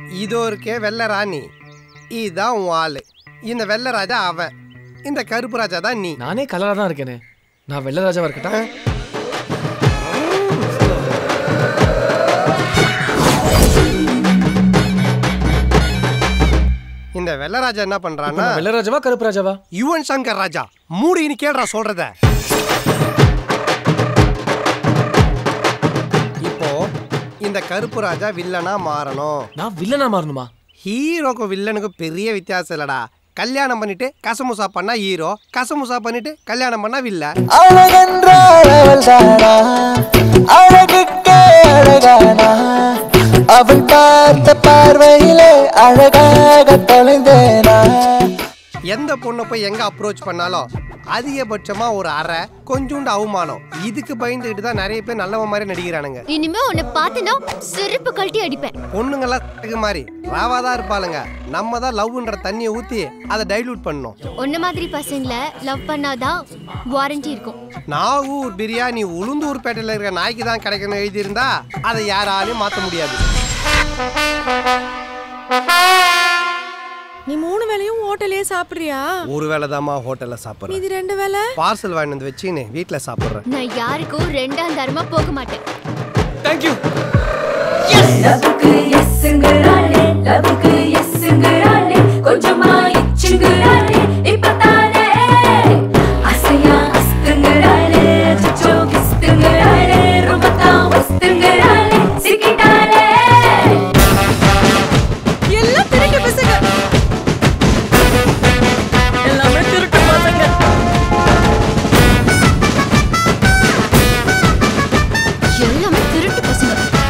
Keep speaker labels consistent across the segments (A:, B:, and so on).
A: இதோ இருக்கே வெள்ளை ராணி இதுதான் உன் ஆளு இந்த வெள்ளை ராஜா அவன் இந்த கருப்பு ராஜா தான் நீ
B: நானே கலரா தான் இருக்கேனே நான் வெள்ளராஜாவா இருக்கட்டா
A: இந்த வெள்ளை ராஜா என்ன
B: இப்ப
A: பண்றான்னா
B: நான் வெள்ளராஜாவா கருப்பு ராஜாவா
A: யுவன் சங்கர் ராஜா மூடின்னு கேடுறா சொல்றத இப்போ இந்த கருப்பு ராஜா வில்லனா மாறணும்
B: நான் வில்லனா மாறணுமா
A: ஹீரோக்கும் வில்லனுக்கும் பெரிய வித்தியாசம் இல்லடா கல்யாணம் பண்ணிட்டு கசமுசா பண்ணா ஹீரோ கசமுசா பண்ணிட்டு கல்யாணம் பண்ணா வில்ல
C: அழகென்றால் அவள் தானா அழகுக்கே அழகானா அவள் பார்த்த பார்வையிலே அழகாக தொலைந்தேனா
A: எந்த பொண்ணை போய் எங்க அப்ரோச் பண்ணாலும் அதிகபட்சமா ஒரு அரை கொஞ்சோண்டு அவமானம் இதுக்கு பயந்துகிட்டு தான் நிறைய பேர் நல்லவன் மாதிரி நடிக்கிறானுங்க
D: இனிமே உன்னை பார்த்தனா செருப்பு கழட்டி அடிப்பேன்
A: பொண்ணுங்கெல்லாம் இதுக்கு மாதிரி ராவாதான் இருப்பாளுங்க நம்ம தான் லவ்ன்ற தண்ணியை ஊத்தி அதை டைலூட் பண்ணணும்
D: உன்ன மாதிரி பசங்களை லவ் பண்ணாதான் வாரண்டி இருக்கும்
A: நாகூர் பிரியாணி உளுந்தூர் பேட்டையில் இருக்கிற நாய்க்கு தான் கிடைக்கணும் எழுதியிருந்தா அதை யாராலையும் மாற்ற முடியாது
E: நீ மூணு வேளையும் ஹோட்டலே சாப்பிடுறியா
A: ஒரு வேளை தாம்மா ஹோட்டலில் சாப்பிட்றேன்
E: இது ரெண்டு வேளை
A: பார்சல் வாங்கிட்டு வந்து வச்சுன்னு வீட்டில் சாப்பிட்றேன்
D: நான் யாருக்கும் ரெண்டாம் தரமா போக மாட்டேன்
B: தேங்க்யூ
F: லவ்வுக்கு எஸ்ஸுங்கிறாளே லவ்வுக்கு எஸ்ஸுங்கிறாளே கொஞ்சமா இச்சுங்கிறாளே இப்பத்தானே அசையா அஸ்துங்கிறாளே அச்சோ கிஸ்துங்கிறாளே ரொம்ப தான் ஒஸ்துங்கிறாளே சிக்கிட்டாளே
E: எல்லாம் திருட்டு பசங்க எல்லாமே திருட்டு பசங்க
D: எல்லாமே திருட்டு பசங்க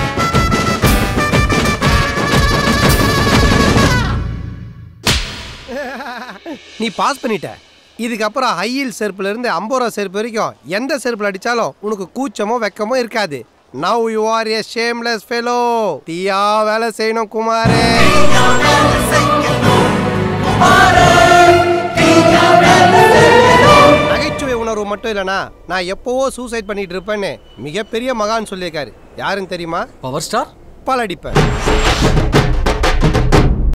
A: நீ பாஸ் பண்ணிட்ட இதுக்கப்புறம் ஹையில் செருப்புல இருந்து ஐம்பது ரூபா செருப்பு வரைக்கும் எந்த செருப்புல அடிச்சாலும் உனக்கு கூச்சமோ வெக்கமோ இருக்காது now you are a shameless fellow தீயா வேலை செய்யணும் குமாரே நகைச்சுவை உணர்வு மட்டும் இல்லைனா நான் எப்போவோ சூசைட் பண்ணிட்டு இருப்பேன்னு மிகப்பெரிய மகான் சொல்லியிருக்காரு யாருன்னு தெரியுமா
B: பவர் ஸ்டார்
A: பால் அடிப்பேன்